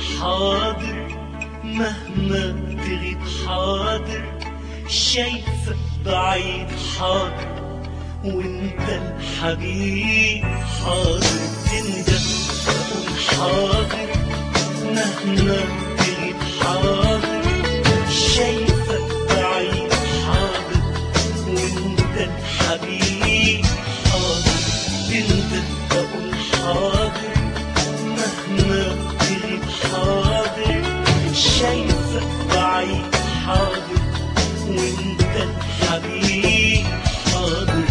حاضر مهما تغيب حاضر شايفك بعيد حاضر وانت الحبيب حاضر تندم اقول حاضر مهما تغيب حاضر شايفك بعيد حاضر وانت الحبيب حاضر تندم اقول حاضر مهما تغيب حاضر شايفك بعيد حاضر وانت الحبيب حاضر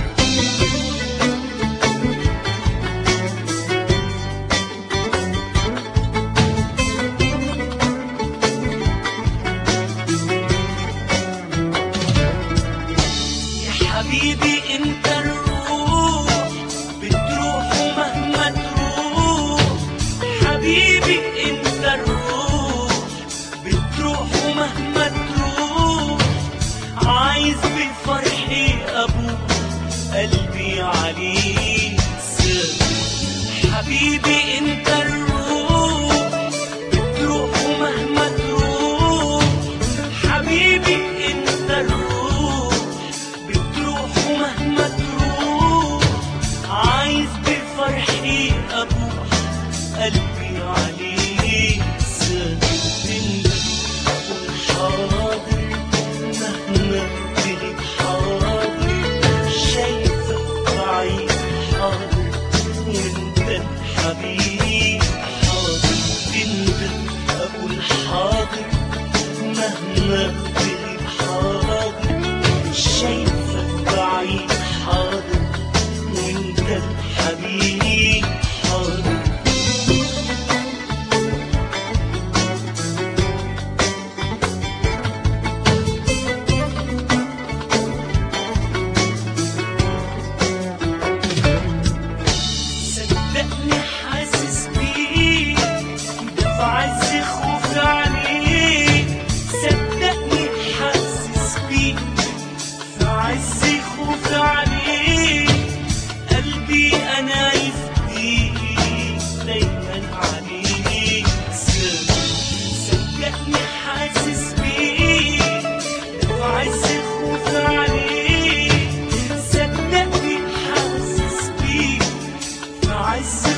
يا حبيبي انت الروح بتروح ومهما تروح حبيبي انت الروح بتروح ومهما تروح عايز بفرحي ابوك قلبي عليك سر حبيبي انت الروح بتروح ومهما تروح حبيبي انت الروح بتروح ومهما تروح عايز بفرحي ابوح قلبي عليك سادد اقول حاضر مهما تغيب حاضر شايفك بعيد حاضر وانت الحبيب حاضر تندم اقول حاضر مهما تغيب حاضر شايفك بعيد حاضر وانت الحبيب حاضر صدقني حاسس بيك ده في عز خوفي عليك صدقني حاسس بيك في عز خوفي عليك قلبي انا يفديك دايما عليك صدقني حاسس بيك ده في عز خوفي عليك صدقني حاسس بيك في عز